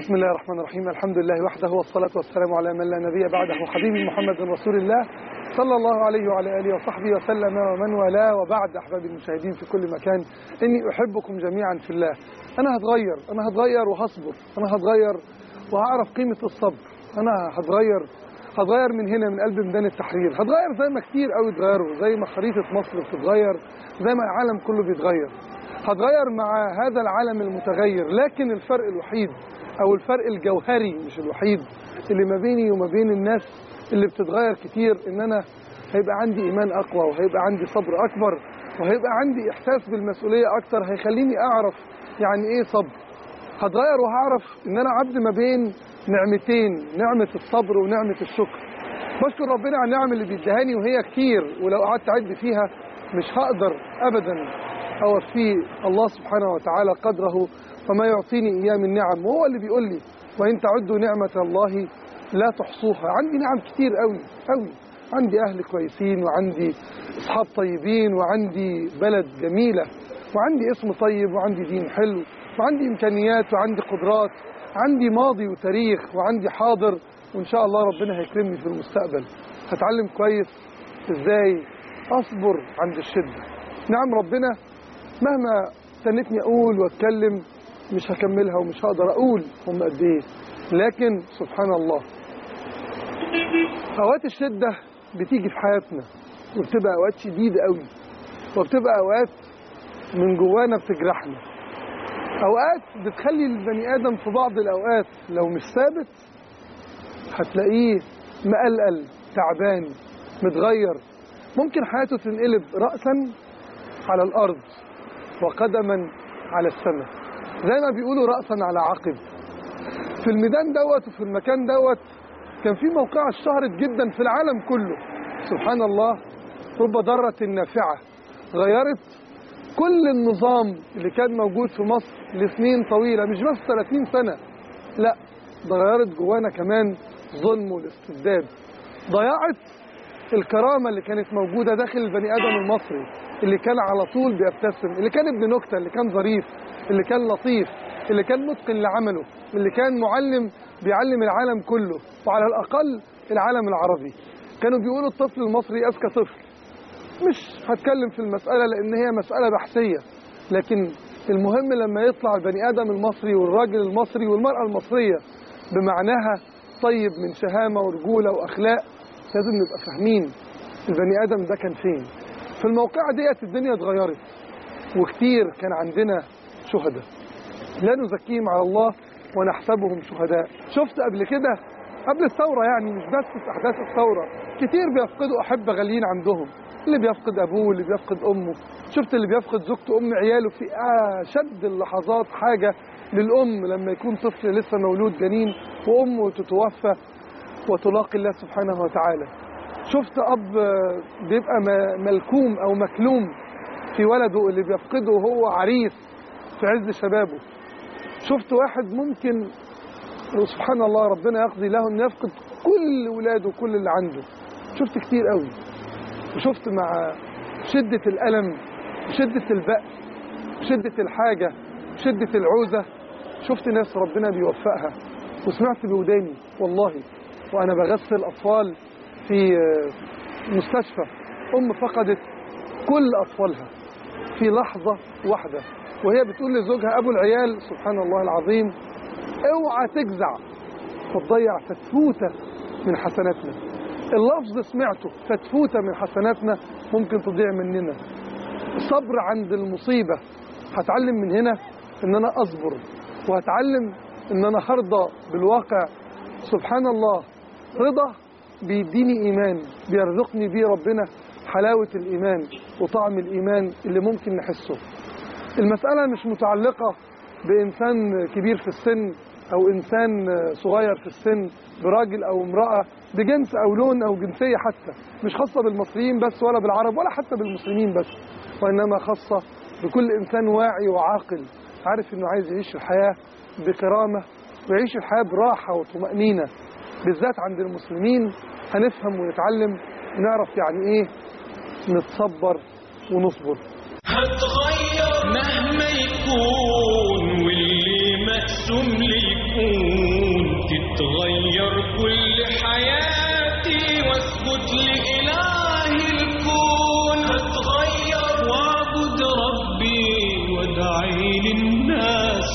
بسم الله الرحمن الرحيم الحمد لله وحده والصلاة والسلام على من لا نبي بعده حبيبي محمد رسول الله صلى الله عليه وعلى آله وصحبه وسلم ومن والاه وبعد أحبابي المشاهدين في كل مكان إني أحبكم جميعا في الله أنا هتغير أنا هتغير وهصبر أنا هتغير وهعرف قيمة الصبر أنا هتغير هتغير من هنا من قلب ميدان التحرير هتغير زي ما كتير قوي اتغيروا زي ما خريطة مصر بتتغير زي ما العالم كله بيتغير هتغير مع هذا العالم المتغير لكن الفرق الوحيد او الفرق الجوهري مش الوحيد اللي ما بيني وما بين الناس اللي بتتغير كتير ان انا هيبقى عندي ايمان اقوى وهيبقى عندي صبر اكبر وهيبقى عندي احساس بالمسؤوليه اكتر هيخليني اعرف يعني ايه صبر هتغير وهعرف ان انا عبد ما بين نعمتين نعمه الصبر ونعمه الشكر بشكر ربنا على النعم اللي بيديهاني وهي كتير ولو قعدت اعد فيها مش هقدر ابدا اوفيه الله سبحانه وتعالى قدره فما يعطيني اياه من نعم وهو اللي بيقول لي وان تعدوا نعمه الله لا تحصوها عندي نعم كتير قوي قوي عندي اهل كويسين وعندي اصحاب طيبين وعندي بلد جميله وعندي اسم طيب وعندي دين حلو وعندي امكانيات وعندي قدرات عندي ماضي وتاريخ وعندي حاضر وان شاء الله ربنا هيكرمني في المستقبل هتعلم كويس ازاي اصبر عند الشده نعم ربنا مهما تنتني اقول واتكلم مش هكملها ومش هقدر اقول هم قد ايه لكن سبحان الله اوقات الشده بتيجي في حياتنا وبتبقى اوقات شديده قوي وبتبقى اوقات من جوانا بتجرحنا اوقات بتخلي البني ادم في بعض الاوقات لو مش ثابت هتلاقيه مقلقل تعبان متغير ممكن حياته تنقلب راسا على الارض وقدما على السماء زي ما بيقولوا راسا على عقب في الميدان دوت وفي المكان دوت كان في موقعة اشتهرت جدا في العالم كله سبحان الله رب ضرة نافعة غيرت كل النظام اللي كان موجود في مصر لسنين طويلة مش بس 30 سنة لا ده غيرت جوانا كمان ظلم والاستبداد ضيعت الكرامة اللي كانت موجودة داخل البني آدم المصري اللي كان على طول بيبتسم اللي كان ابن نكتة اللي كان ظريف اللي كان لطيف اللي كان متقن لعمله اللي كان معلم بيعلم العالم كله وعلى الأقل العالم العربي كانوا بيقولوا الطفل المصري أذكى طفل مش هتكلم في المسألة لأن هي مسألة بحثية لكن المهم لما يطلع البني آدم المصري والراجل المصري والمرأة المصرية بمعناها طيب من شهامة ورجولة وأخلاق لازم نبقى فاهمين البني آدم ده كان فين في الموقعة ديت الدنيا اتغيرت وكتير كان عندنا شهداء لا نزكيهم على الله ونحسبهم شهداء شفت قبل كده قبل الثورة يعني مش بس في أحداث الثورة كتير بيفقدوا أحبة غاليين عندهم اللي بيفقد أبوه اللي بيفقد أمه شفت اللي بيفقد زوجته أم عياله في أشد اللحظات حاجة للأم لما يكون طفل لسه مولود جنين وأمه تتوفى وتلاقي الله سبحانه وتعالى شفت أب بيبقى ملكوم أو مكلوم في ولده اللي بيفقده وهو عريس في عز شبابه شفت واحد ممكن سبحان الله ربنا يقضي له انه يفقد كل ولاده وكل اللي عنده شفت كتير قوي وشفت مع شدة الألم شدة البأس شدة الحاجة شدة العوزة شفت ناس ربنا بيوفقها وسمعت بوداني والله وأنا بغسل أطفال في مستشفى أم فقدت كل أطفالها في لحظة واحدة وهي بتقول لزوجها أبو العيال سبحان الله العظيم اوعى تجزع فتضيع فتفوتة من حسناتنا اللفظ سمعته فتفوتة من حسناتنا ممكن تضيع مننا الصبر عند المصيبة هتعلم من هنا ان انا اصبر وهتعلم ان انا هرضى بالواقع سبحان الله رضا بيديني ايمان بيرزقني بيه ربنا حلاوة الايمان وطعم الايمان اللي ممكن نحسه المسألة مش متعلقة بإنسان كبير في السن أو إنسان صغير في السن براجل أو امرأة بجنس أو لون أو جنسية حتى مش خاصة بالمصريين بس ولا بالعرب ولا حتى بالمسلمين بس وإنما خاصة بكل إنسان واعي وعاقل عارف إنه عايز يعيش الحياة بكرامة ويعيش الحياة براحة وطمأنينة بالذات عند المسلمين هنفهم ونتعلم ونعرف يعني إيه نتصبر ونصبر هتغير مهما يكون واللي مقسوم لي يكون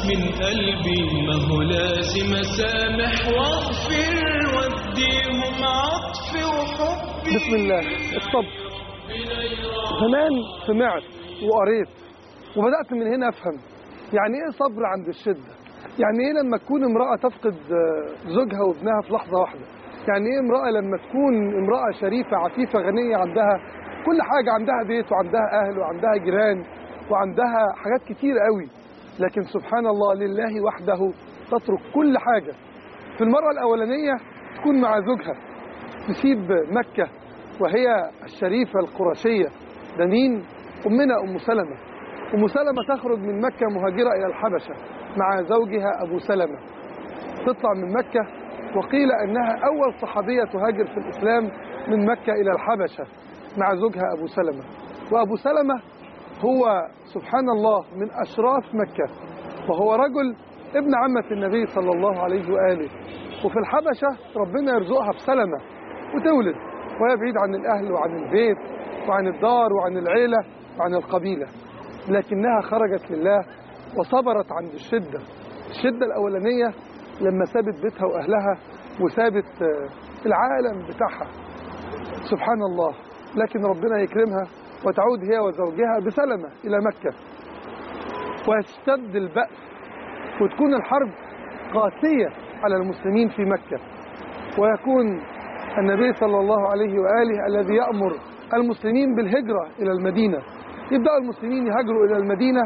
من قلبي ما هو لازم اسامح واغفر واديهم عطفي وحبي بسم الله الصبر زمان سمعت وقريت وبدأت من هنا أفهم يعني إيه صبر عند الشدة يعني إيه لما تكون امرأة تفقد آه، زوجها وابنها في لحظة واحدة يعني إيه امرأة لما تكون امرأة شريفة عفيفة غنية عندها كل حاجة عندها بيت وعندها أهل وعندها جيران وعندها حاجات كتير قوي لكن سبحان الله لله وحده تترك كل حاجة في المرة الأولانية تكون مع زوجها تسيب مكة وهي الشريفة القرشية ده مين؟ أمنا أم سلمة أم سلمة تخرج من مكة مهاجرة إلى الحبشة مع زوجها أبو سلمة تطلع من مكة وقيل أنها أول صحابية تهاجر في الإسلام من مكة إلى الحبشة مع زوجها أبو سلمة وأبو سلمة هو سبحان الله من أشراف مكة وهو رجل ابن عمة النبي صلى الله عليه وآله وفي الحبشة ربنا يرزقها بسلمة وتولد وهي بعيد عن الأهل وعن البيت وعن الدار وعن العيلة وعن القبيلة لكنها خرجت لله وصبرت عند الشدة الشدة الأولانية لما سابت بيتها وأهلها وسابت آه، العالم بتاعها سبحان الله لكن ربنا يكرمها وتعود هي وزوجها بسلمة إلى مكة ويشتد البأس وتكون الحرب قاسية على المسلمين في مكة ويكون النبي صلى الله عليه وآله الذي يأمر المسلمين بالهجرة إلى المدينة يبدأ المسلمين يهاجروا إلى المدينة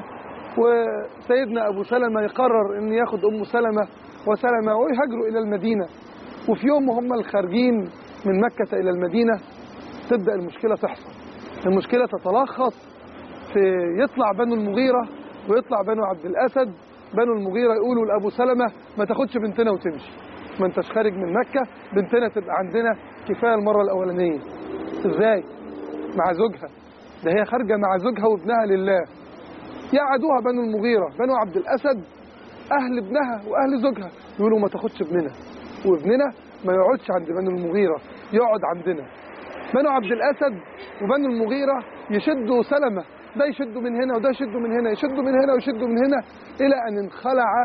وسيدنا أبو سلمة يقرر أن ياخد أم سلمة وسلمة ويهاجروا إلى المدينة وفي يوم هم الخارجين من مكة إلى المدينة تبدأ المشكلة تحصل المشكلة تتلخص في يطلع بنو المغيرة ويطلع بنو عبد الأسد بنو المغيرة يقولوا لأبو سلمة ما تاخدش بنتنا وتمشي ما انتش خارج من مكة بنتنا تبقى عندنا كفاية المرة الأولانية ازاي مع زوجها ده هي خارجة مع زوجها وابنها لله يعدوها بنو المغيرة بنو عبد الأسد أهل ابنها وأهل زوجها يقولوا ما تاخدش ابننا وابننا ما يقعدش عند بنو المغيرة يقعد عندنا بنو عبد الأسد وبنو المغيرة يشدوا سلمة ده يشدوا من هنا وده يشدوا من هنا يشدوا من هنا ويشدوا من هنا إلى أن انخلع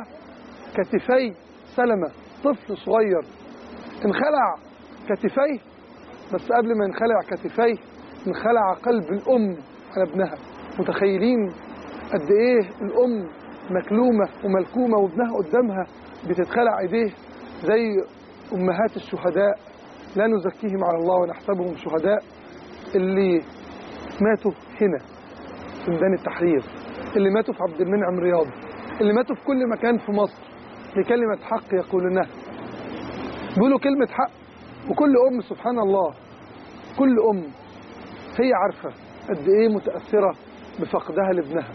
كتفي سلمة طفل صغير انخلع كتفيه بس قبل ما ينخلع كتفيه انخلع قلب الأم على ابنها متخيلين قد إيه الأم مكلومة وملكومة وابنها قدامها بتتخلع إيديه زي أمهات الشهداء لا نزكيهم على الله ونحسبهم شهداء اللي ماتوا هنا في ميدان التحرير اللي ماتوا في عبد المنعم رياض اللي ماتوا في كل مكان في مصر لكلمة حق يقولونها بيقولوا كلمة حق وكل أم سبحان الله كل أم هي عارفة قد إيه متأثرة بفقدها لابنها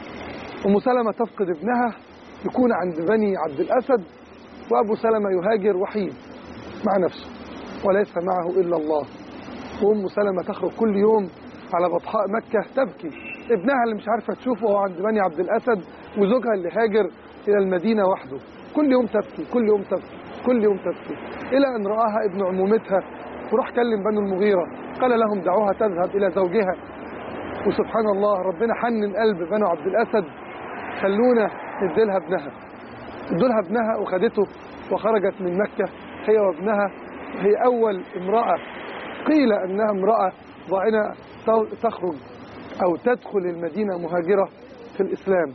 أم سلمة تفقد ابنها يكون عند بني عبد الأسد وأبو سلمة يهاجر وحيد مع نفسه وليس معه إلا الله وأم سلمة تخرج كل يوم على بطحاء مكة تبكي ابنها اللي مش عارفة تشوفه وهو عند بني عبد الأسد وزوجها اللي هاجر إلى المدينة وحده كل يوم تبكي كل يوم تبكي كل يوم تبكي إلى أن رآها ابن عمومتها وراح كلم بنو المغيرة قال لهم دعوها تذهب إلى زوجها وسبحان الله ربنا حنن قلب بنو عبد الأسد خلونا نديلها ابنها ادولها ابنها وخدته وخرجت من مكة هي وابنها هي أول امرأة قيل أنها امرأة ضائنة تخرج أو تدخل المدينة مهاجرة في الإسلام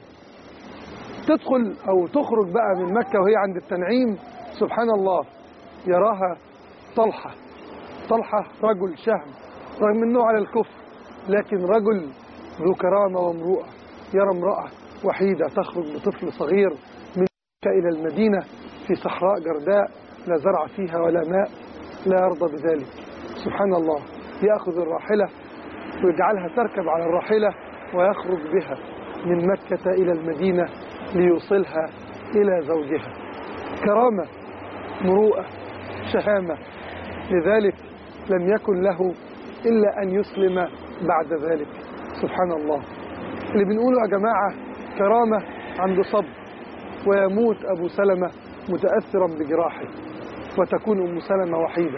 تدخل أو تخرج بقى من مكة وهي عند التنعيم سبحان الله يراها طلحة طلحة رجل شهم رغم أنه على الكفر لكن رجل ذو كرامة ومروءة يرى امرأة وحيدة تخرج بطفل صغير من مكة إلى المدينة في صحراء جرداء لا زرع فيها ولا ماء لا يرضى بذلك سبحان الله يأخذ الراحلة ويجعلها تركب على الراحلة ويخرج بها من مكة إلى المدينة ليوصلها إلى زوجها كرامة مروءة شهامة لذلك لم يكن له إلا أن يسلم بعد ذلك سبحان الله اللي بنقوله يا جماعة كرامة عنده صبر ويموت أبو سلمة متأثرا بجراحه وتكون أم سلمة وحيدة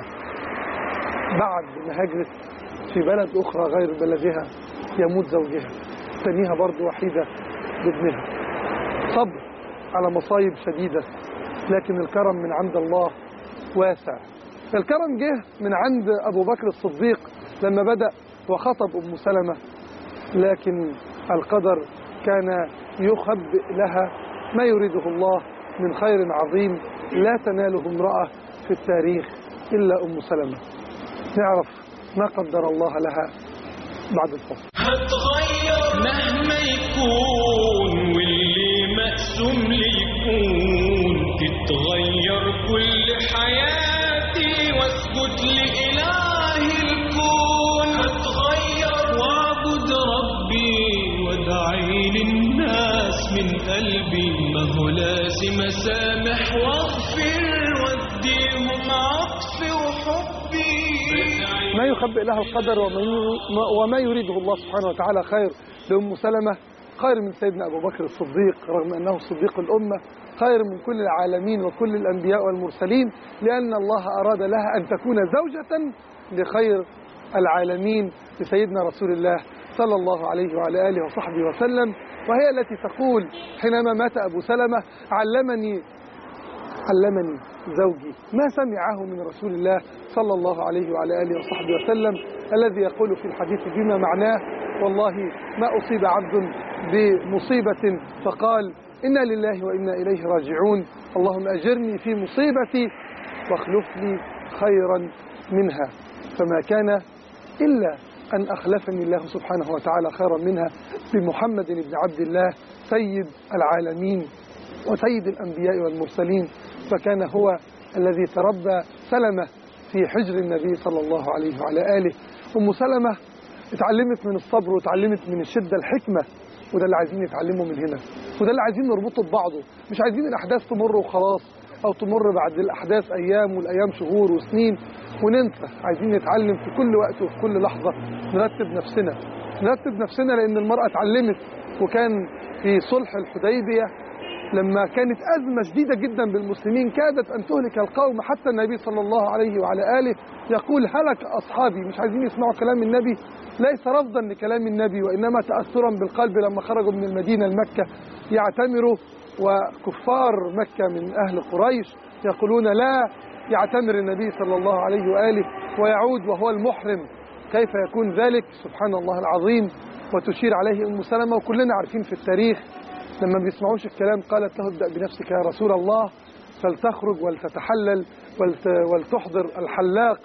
بعد ما هاجرت في بلد أخرى غير بلدها يموت زوجها تنيها برضو وحيدة بابنها صبر على مصايب شديدة لكن الكرم من عند الله واسع الكرم جه من عند أبو بكر الصديق لما بدأ وخطب أم سلمة لكن القدر كان يخبئ لها ما يريده الله من خير عظيم لا تناله امرأة في التاريخ إلا أم سلمة نعرف ما قدر الله لها بعد الفصل هتغير مهما يكون واللي مقسوم لي يكون تتغير كل حياتي واسجد لإله الكون هتغير واعبد ربي وادعي للناس من قلبي ما هو لازم اسامح واغفر واديهم عطفي وحبي ما يخبئ لها القدر وما ي- وما يريده الله سبحانه وتعالى خير لأم سلمة خير من سيدنا أبو بكر الصديق رغم أنه صديق الأمة خير من كل العالمين وكل الأنبياء والمرسلين لأن الله أراد لها أن تكون زوجة لخير العالمين لسيدنا رسول الله صلى الله عليه وعلى آله وصحبه وسلم وهي التي تقول حينما مات أبو سلمة علمني علمني زوجي ما سمعه من رسول الله صلى الله عليه وعلى آله وصحبه وسلم الذي يقول في الحديث بما معناه والله ما أصيب عبد بمصيبة فقال إنا لله وإنا إليه راجعون اللهم أجرني في مصيبتي واخلف لي خيرا منها فما كان إلا أن أخلفني الله سبحانه وتعالى خيرا منها بمحمد بن عبد الله سيد العالمين وسيد الأنبياء والمرسلين فكان هو الذي تربى سلمة في حجر النبي صلى الله عليه وعلى آله أم سلمة اتعلمت من الصبر وتعلمت من الشدة الحكمة وده اللي عايزين نتعلمه من هنا وده اللي عايزين نربطه ببعضه مش عايزين الأحداث تمر وخلاص أو تمر بعد الأحداث أيام والأيام شهور وسنين وننسى عايزين نتعلم في كل وقت وفي كل لحظة نرتب نفسنا نرتب نفسنا لأن المرأة اتعلمت وكان في صلح الحديبية لما كانت أزمة شديدة جدا بالمسلمين كادت أن تهلك القوم حتى النبي صلى الله عليه وعلى آله يقول هلك أصحابي مش عايزين يسمعوا كلام النبي ليس رفضا لكلام النبي وإنما تأثرا بالقلب لما خرجوا من المدينة لمكة يعتمروا وكفار مكة من أهل قريش يقولون لا يعتمر النبي صلى الله عليه وآله ويعود وهو المحرم كيف يكون ذلك سبحان الله العظيم وتشير عليه أم سلمة وكلنا عارفين في التاريخ لما ما بيسمعوش الكلام قالت له ابدأ بنفسك يا رسول الله فلتخرج ولتتحلل ولت ولتحضر الحلاق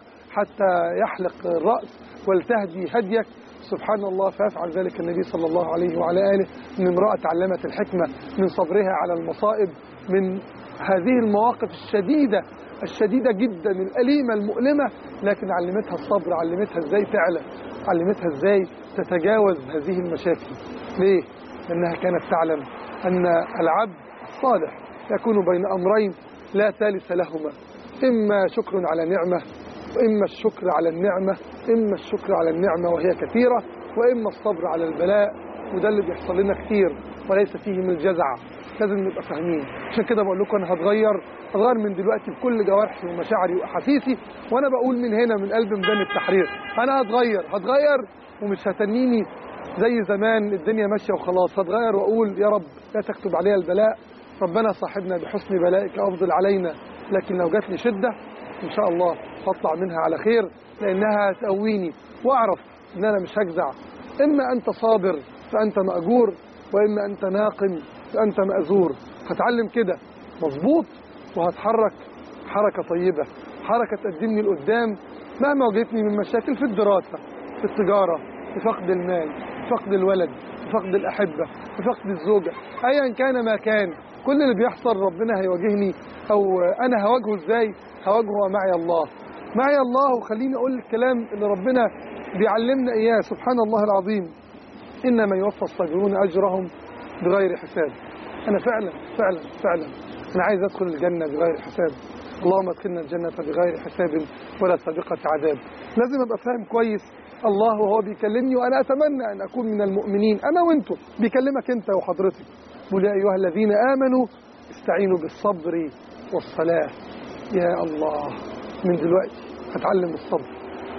حتى يحلق الرأس ولتهدي هديك سبحان الله فيفعل ذلك النبي صلى الله عليه وعلى آله من امرأة تعلمت الحكمة من صبرها على المصائب من هذه المواقف الشديدة الشديدة جدا الأليمة المؤلمة لكن علمتها الصبر علمتها ازاي تعلى علمتها ازاي تتجاوز هذه المشاكل ليه؟ لأنها كانت تعلم أن العبد الصالح يكون بين أمرين لا ثالث لهما إما شكر على نعمة وإما الشكر على النعمة إما الشكر على النعمة وهي كثيرة وإما الصبر على البلاء وده اللي بيحصل لنا كتير وليس فيه من الجزع لازم نبقى فاهمين عشان كده بقول لكم انا هتغير هتغير من دلوقتي بكل جوارحي ومشاعري واحاسيسي وانا بقول من هنا من قلب ميدان التحرير انا هتغير هتغير ومش هتنيني زي زمان الدنيا ماشيه وخلاص هتغير واقول يا رب لا تكتب عليها البلاء ربنا صاحبنا بحسن بلائك افضل علينا لكن لو جات لي شده ان شاء الله هطلع منها على خير لانها هتقويني واعرف ان انا مش هجزع اما انت صابر فانت ماجور واما انت ناقم فانت ماذور هتعلم كده مظبوط وهتحرك حركه طيبه حركه تقدمني لقدام مهما واجهتني من مشاكل في الدراسه في التجاره في فقد المال في فقد الولد في فقد الاحبه في فقد الزوجه ايا كان ما كان كل اللي بيحصل ربنا هيواجهني او انا هواجهه ازاي هواجهه معي الله معي الله وخليني اقول الكلام اللي ربنا بيعلمنا اياه سبحان الله العظيم انما يوفى الصابرون اجرهم بغير حساب انا فعلا فعلا فعلا انا عايز ادخل الجنه بغير حساب اللهم ادخلنا الجنه بغير حساب ولا سابقه عذاب لازم ابقى فاهم كويس الله وهو بيكلمني وانا اتمنى ان اكون من المؤمنين انا وانتم بيكلمك انت وحضرتك قل يا ايها الذين امنوا استعينوا بالصبر والصلاه يا الله من دلوقتي هتعلم الصبر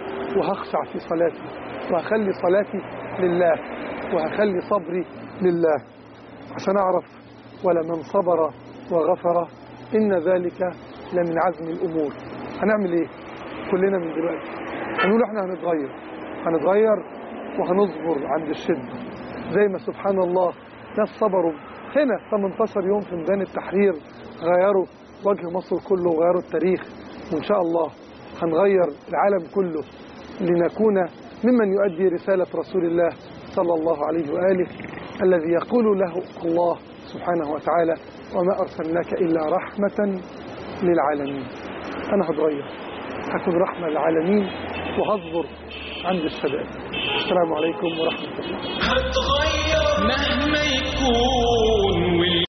وهخشع في صلاتي وهخلي صلاتي لله وهخلي صبري لله عشان اعرف ولمن صبر وغفر إن ذلك لمن عزم الأمور هنعمل إيه؟ كلنا من دلوقتي هنقول إحنا هنتغير هنتغير وهنصبر عند الشدة زي ما سبحان الله ناس صبروا هنا 18 يوم في ميدان التحرير غيروا وجه مصر كله وغيروا التاريخ وإن شاء الله هنغير العالم كله لنكون ممن يؤدي رسالة رسول الله صلى الله عليه وآله الذي يقول له الله سبحانه وتعالى وما أرسلناك إلا رحمة للعالمين أنا هتغير هكون رحمة للعالمين وهصبر عند الشباب السلام عليكم ورحمة الله هتغير مهما يكون